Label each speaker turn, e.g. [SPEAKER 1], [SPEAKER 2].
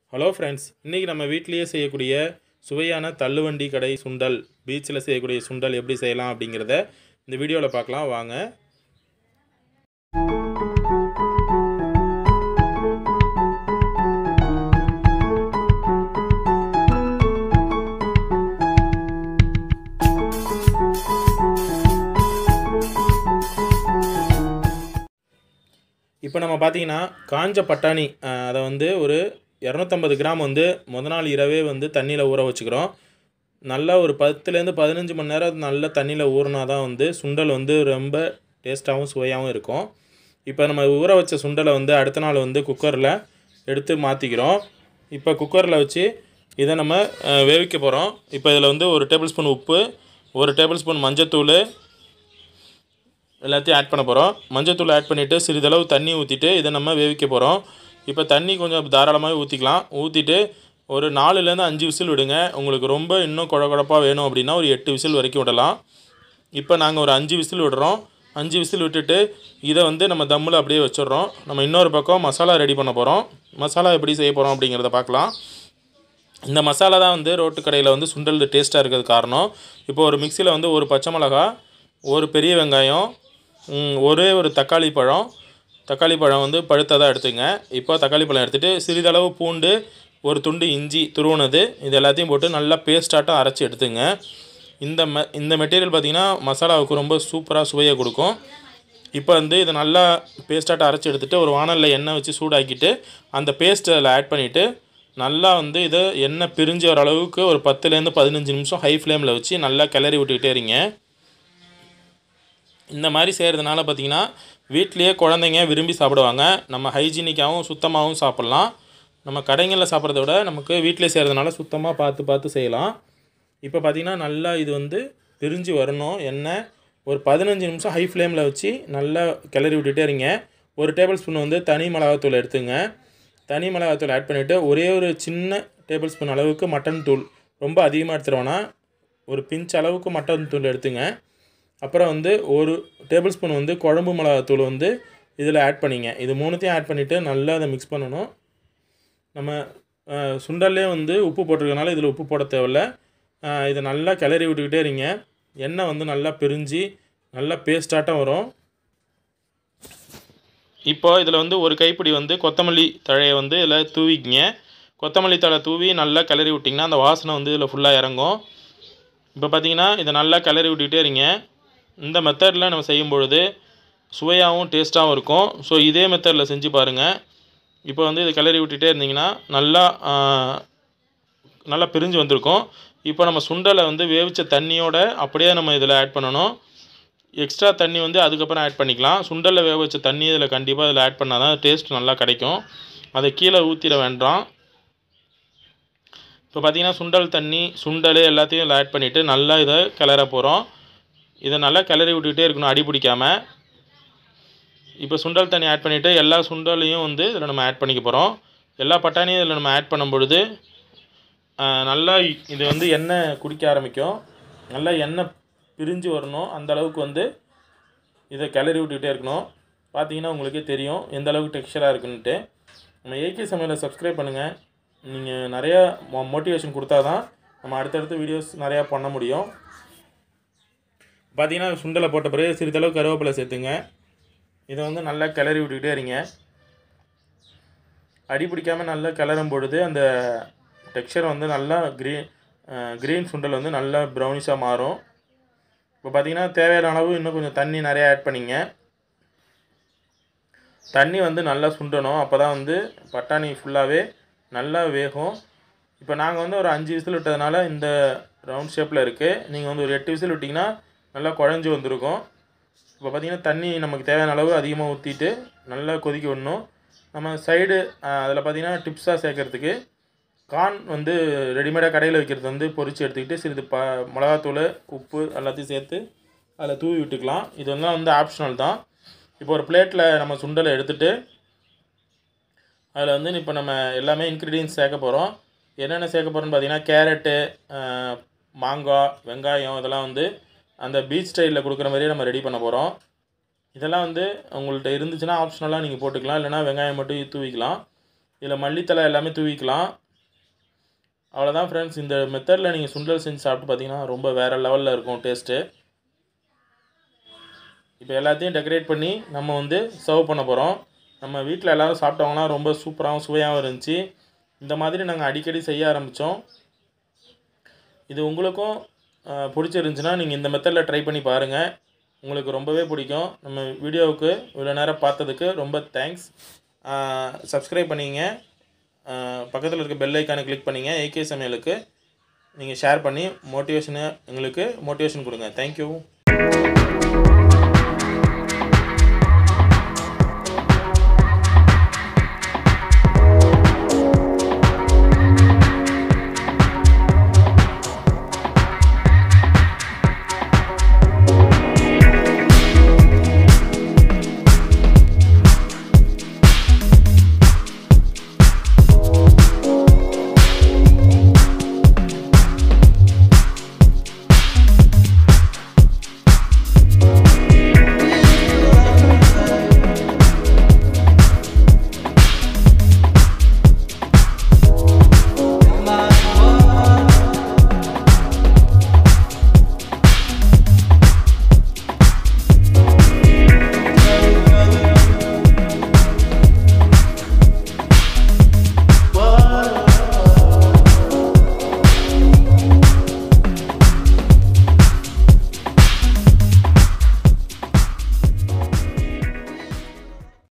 [SPEAKER 1] hello friends இன்றைக்கி நம்ம வீட்டிலேயே செய்யக்கூடிய சுவையான தள்ளுவண்டி கடை சுண்டல் பீச்சில் செய்யக்கூடிய சுண்டல் எப்படி செய்யலாம் அப்படிங்கிறத இந்த வீடியோவில் பார்க்கலாம் வாங்க இப்போ நம்ம பார்த்தீங்கன்னா காஞ்ச பட்டாணி அஹ், அதை வந்து ஒரு இரநூத்தம்பது கிராம் வந்து முத நாள் இரவே வந்து தண்ணியில் ஊற வச்சுக்கிறோம் நல்லா ஒரு பத்துலேருந்து பதினஞ்சு மணி நேரம் நல்ல தண்ணியில் ஊறினா தான் வந்து சுண்டல் வந்து ரொம்ப டேஸ்ட்டாகவும் சுவையாகவும் இருக்கும் இப்போ நம்ம ஊற வச்ச சுண்டலை வந்து அடுத்த நாள் வந்து குக்கரில் எடுத்து மாற்றிக்கிறோம் இப்போ குக்கரில் வச்சு இதை நம்ம அஹ், வேவிக்க போகிறோம் இப்போ இதில் வந்து ஒரு டேபிள் ஸ்பூன் உப்பு ஒரு டேபிள் ஸ்பூன் மஞ்சத்தூள் எல்லாத்தையும் ஆட் பண்ண போகிறோம் மஞ்சத்தூள் ஆட் பண்ணிவிட்டு சிறிதளவு தண்ணி ஊற்றிட்டு இதை நம்ம வேவிக்க போகிறோம் இப்போ தண்ணி கொஞ்சம் தாராளமாகவே ஊற்றிக்கலாம் ஊற்றிட்டு ஒரு நாலுலேருந்து அஞ்சு விசில் விடுங்க உங்களுக்கு ரொம்ப இன்னும் குழ குழப்பாக வேணும் அப்படின்னா ஒரு எட்டு விசில் வரைக்கும் விடலாம் இப்போ நாங்கள் ஒரு அஞ்சு விசில் விடுறோம் அஞ்சு விசில் விட்டுட்டு இதை வந்து நம்ம தம்மில் அப்படியே வச்சிடுறோம் நம்ம இன்னொரு பக்கம் மசாலா ரெடி பண்ண போகிறோம் மசாலா எப்படி செய்ய போகிறோம் அப்படிங்கிறத பார்க்கலாம் இந்த மசாலா தான் வந்து ரோட்டு கடையில் வந்து சுண்டல் டேஸ்ட்டாக இருக்கிறது காரணம் இப்போ ஒரு மிக்சியில் வந்து ஒரு பச்சை மிளகா ஒரு பெரிய வெங்காயம் ம், ஒரே ஒரு தக்காளி பழம் தக்காளி பழம் வந்து பழுத்ததாக எடுத்துங்க இப்போ தக்காளி பழம் எடுத்துகிட்டு சிறிதளவு பூண்டு ஒரு துண்டு இஞ்சி துருவுனது இது எல்லாத்தையும் போட்டு நல்லா பேஸ்டாட்டம் அரைச்சி எடுத்துங்க இந்த ம இந்த மெட்டீரியல் பார்த்திங்கன்னா மசாலாவுக்கு ரொம்ப சூப்பராக சுவையை கொடுக்கும் இப்போ வந்து இதை நல்லா பேஸ்டாட்டம் அரைச்சி எடுத்துகிட்டு ஒரு வானலில் எண்ணெய் வச்சு சூடாக்கிட்டு அந்த பேஸ்ட்டை அதில் ஆட் பண்ணிவிட்டு நல்லா வந்து இதை எண்ணெய் பிரிஞ்சு வர அளவுக்கு ஒரு பத்துலேருந்து பதினஞ்சு நிமிஷம் ஹை ஃப்ளேமில் வச்சு நல்லா கிளறி விட்டுக்கிட்டே இருங்க இந்த மாதிரி செய்கிறதுனால பார்த்திங்கன்னா வீட்லேயே குழந்தைங்க விரும்பி சாப்பிடுவாங்க நம்ம ஹைஜீனிக்காகவும் சுத்தமாகவும் சாப்பிட்லாம் நம்ம கடைங்களில் சாப்பிட்றத விட நமக்கு வீட்டிலே செய்கிறதுனால சுத்தமாக பார்த்து பார்த்து செய்யலாம் இப்போ பார்த்திங்கன்னா நல்லா இது வந்து பிரிஞ்சு வரணும் எண்ணெய் ஒரு பதினஞ்சு நிமிஷம் ஹை ஃப்ளேமில் வச்சு நல்லா கிளறி விட்டுட்டே இருங்க ஒரு டேபிள் ஸ்பூன் வந்து தனி மிளகாத்தூள் எடுத்துங்க தனி மிளகாத்தூள் ஆட் பண்ணிவிட்டு ஒரே ஒரு சின்ன டேபிள் ஸ்பூன் அளவுக்கு மட்டன் தூள் ரொம்ப அதிகமாக எடுத்துருவோன்னா ஒரு பிஞ்ச் அளவுக்கு மட்டன் தூள் எடுத்துங்க அப்புறம் வந்து ஒரு டேபிள் ஸ்பூன் வந்து குழம்பு மிளகாத்தூள் வந்து இதில் ஆட் பண்ணிங்க இது மூணுத்தையும் ஆட் பண்ணிவிட்டு நல்லா அதை மிக்ஸ் பண்ணணும் நம்ம அஹ், சுண்டல்லே வந்து உப்பு போட்டிருக்கனால இதில் உப்பு போட தேவையில்ல அஹ், இதை நல்லா கிளறி விட்டுக்கிட்டே இருங்க எண்ணெய் வந்து நல்லா பிரிஞ்சு நல்லா பேஸ்டாட்டம் வரும் இப்போ இதில் வந்து ஒரு கைப்பிடி வந்து கொத்தமல்லி தழையை வந்து இதில் தூவிக்கிங்க கொத்தமல்லி தழை தூவி நல்லா கிளறி விட்டிங்கன்னா அந்த வாசனை வந்து இதில் ஃபுல்லாக இறங்கும் இப்போ பார்த்தீங்கன்னா இதை நல்லா கிளறி விட்டுக்கிட்டே இருங்க இந்த மெத்தடில் நம்ம செய்யும் பொழுது சுவையாகவும் டேஸ்ட்டாகவும் இருக்கும் ஸோ இதே மெத்தடில் செஞ்சு பாருங்கள் இப்போ வந்து இதை கிளறி விட்டுட்டே இருந்தீங்கன்னா நல்லா ஆ, நல்லா பிரிஞ்சு வந்திருக்கும் இப்போ நம்ம சுண்டலை வந்து வேவிச்ச தண்ணியோட அப்படியே நம்ம இதில் ஆட் பண்ணணும் எக்ஸ்ட்ரா தண்ணி வந்து அதுக்கப்புறம் ஆட் பண்ணிக்கலாம் சுண்டலில் வேக வச்ச தண்ணி இதில் கண்டிப்பாக இதில் ஆட் பண்ணால் தான் டேஸ்ட் நல்லா கிடைக்கும் அதை கீழே ஊற்றிட வேண்டாம் இப்போ பார்த்தீங்கன்னா சுண்டல் தண்ணி சுண்டல் எல்லாத்தையும் இதில் ஆட் பண்ணிவிட்டு நல்லா இதை கிளற போகிறோம் இதை நல்லா கிளறி விட்டுக்கிட்டே இருக்கணும் அடி பிடிக்காமல் இப்போ சுண்டல் தண்ணி ஆட் பண்ணிவிட்டு எல்லா சுண்டலையும் வந்து இதில் நம்ம ஆட் பண்ணிக்க போகிறோம் எல்லா பட்டாணியும் இதில் நம்ம ஆட் பண்ணும் பொழுது ஆஹ், நல்லா இது வந்து எண்ணெய் குடிக்க ஆரம்பிக்கும் நல்லா எண்ணெய் பிரிஞ்சு வரணும் அந்த அளவுக்கு வந்து இதை கிளறி விட்டுக்கிட்டே இருக்கணும் பார்த்தீங்கன்னா உங்களுக்கே தெரியும் எந்த அளவுக்கு டெக்ஸ்சராக இருக்குன்ட்டு நம்ம ஏகே சமையலை சப்ஸ்கிரைப் பண்ணுங்கள் நீங்கள் நிறையா மோ மோட்டிவேஷன் கொடுத்தா தான் நம்ம அடுத்தடுத்த வீடியோஸ் நிறையா பண்ண முடியும் பார்த்தீங்கன்னா சுண்டலை போட்ட பிறகு சிறிதளவு கருவேப்பிலை சேர்த்துங்க இதை வந்து நல்லா கிளறி விட்டுக்கிட்டே இருங்க அடி பிடிக்காமல் நல்லா கிளறும் பொழுது அந்த டெக்ஸ்சர் வந்து நல்லா க்ரீன் க்ரீன் சுண்டல் வந்து நல்லா ப்ரௌனிஷாக மாறும் இப்போ பார்த்தீங்கன்னா தேவையான அளவு இன்னும் கொஞ்சம் தண்ணி நிறையா ஆட் பண்ணிங்க தண்ணி வந்து நல்லா சுண்டணும் அப்போ தான் வந்து பட்டாணி ஃபுல்லாகவே நல்லா வேகும் இப்போ நாங்கள் வந்து ஒரு அஞ்சு விசில் விட்டதுனால இந்த ரவுண்ட் ஷேப்பில் இருக்குது நீங்கள் வந்து ஒரு எட்டு விசில் விட்டிங்கன்னா நல்லா குழஞ்சி வந்திருக்கும் இப்போ பார்த்தீங்கன்னா தண்ணி நமக்கு தேவையான அளவு அதிகமாக ஊற்றிட்டு நல்லா கொதிக்க விடணும் நம்ம சைடு அதில் பார்த்தீங்கன்னா டிப்ஸாக சேர்க்கறதுக்கு கார்ன் வந்து ரெடிமேடாக கடையில் வைக்கிறது வந்து பொரிச்சு எடுத்துக்கிட்டு சிறிது ப மிளகாத்தூள் உப்பு எல்லாத்தையும் சேர்த்து அதில் தூவி விட்டுக்கலாம் இது வந்து வந்து ஆப்ஷனல் தான் இப்போ ஒரு பிளேட்டில் நம்ம சுண்டலை எடுத்துட்டு அதில் வந்து இப்போ நம்ம எல்லாமே இன்க்ரீடியன்ஸ் சேர்க்க போகிறோம் என்னென்ன சேர்க்க போகிறோம்னு பார்த்தீங்கன்னா கேரட்டு ஆஹ், மாங்காய் வெங்காயம் இதெல்லாம் வந்து அந்த பீச் ஸ்டைலில் கொடுக்குற மாதிரியே நம்ம ரெடி பண்ண போகிறோம் இதெல்லாம் வந்து உங்கள்கிட்ட இருந்துச்சுன்னா ஆப்ஷனலாக நீங்கள் போட்டுக்கலாம் இல்லைனா வெங்காயம் மட்டும் தூவிக்கலாம் இதில் மல்லித்தலை எல்லாமே தூவிக்கலாம் அவ்வளோதான் ஃப்ரெண்ட்ஸ் இந்த மெத்தடில் நீங்கள் சுண்டல் செஞ்சு சாப்பிட்டு பார்த்தீங்கன்னா ரொம்ப வேறு லெவலில் இருக்கும் டேஸ்ட்டு இப்போ எல்லாத்தையும் டெக்கரேட் பண்ணி நம்ம வந்து சர்வ் பண்ண போகிறோம் நம்ம வீட்டில் எல்லோரும் சாப்பிட்டவங்களாம் ரொம்ப சூப்பராகவும் சுவையாகவும் இருந்துச்சு இந்த மாதிரி நாங்கள் அடிக்கடி செய்ய ஆரம்பித்தோம் இது உங்களுக்கும் அஹ், பிடிச்சிருந்துச்சுன்னா நீங்கள் இந்த மெத்தடில் ட்ரை பண்ணி பாருங்கள் உங்களுக்கு ரொம்பவே பிடிக்கும் நம்ம வீடியோவுக்கு இவ்வளோ நேரம் பார்த்ததுக்கு ரொம்ப தேங்க்ஸ் சப்ஸ்கிரைப் பண்ணிங்க பக்கத்தில் இருக்க பெல் ஐக்கானை கிளிக் பண்ணிங்க ஏகே சமையலுக்கு நீங்கள் ஷேர் பண்ணி மோட்டிவேஷனை எங்களுக்கு மோட்டிவேஷன் கொடுங்க தேங்க்யூ